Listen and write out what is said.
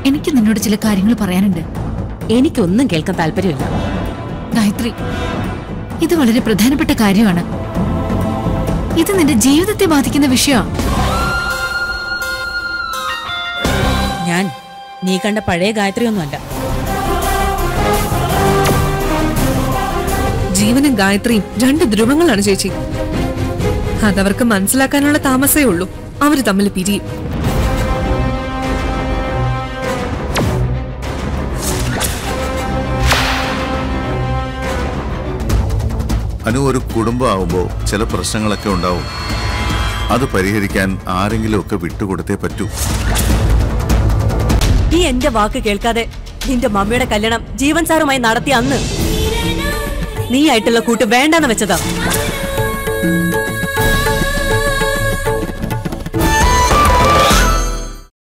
എനിക്ക് നിന്നോട് ചില കാര്യങ്ങൾ പറയാനുണ്ട് എനിക്കൊന്നും കേൾക്കാൻ താല്പര്യമില്ല ഗായത്രി ഇത് വളരെ പ്രധാനപ്പെട്ട കാര്യമാണ് ഇത് നിന്റെ ജീവിതത്തെ ബാധിക്കുന്ന വിഷയമാണ് ഞാൻ നീ കണ്ട പഴയ ഗായത്രിയൊന്നുമല്ല ജീവനും ഗായത്രിയും രണ്ട് ധ്രുവങ്ങളാണ് ചേച്ചി അതവർക്ക് മനസ്സിലാക്കാനുള്ള താമസേ ഉള്ളൂ അവര് തമ്മിൽ പിരിയും അനു ഒരു കുടുംബമാവുമ്പോൾ ചില പ്രശ്നങ്ങളൊക്കെ ഉണ്ടാവും അത് പരിഹരിക്കാൻ ആരെങ്കിലും ഒക്കെ വിട്ടുകൊടുത്തേ പറ്റൂ നീ എന്റെ വാക്ക് കേൾക്കാതെ നിന്റെ മമ്മിയുടെ കല്യാണം ജീവൻ സാറുമായി നടത്തിയ അന്ന് നീ ആയിട്ടുള്ള കൂട്ട് വേണ്ടെന്ന് വെച്ചതാ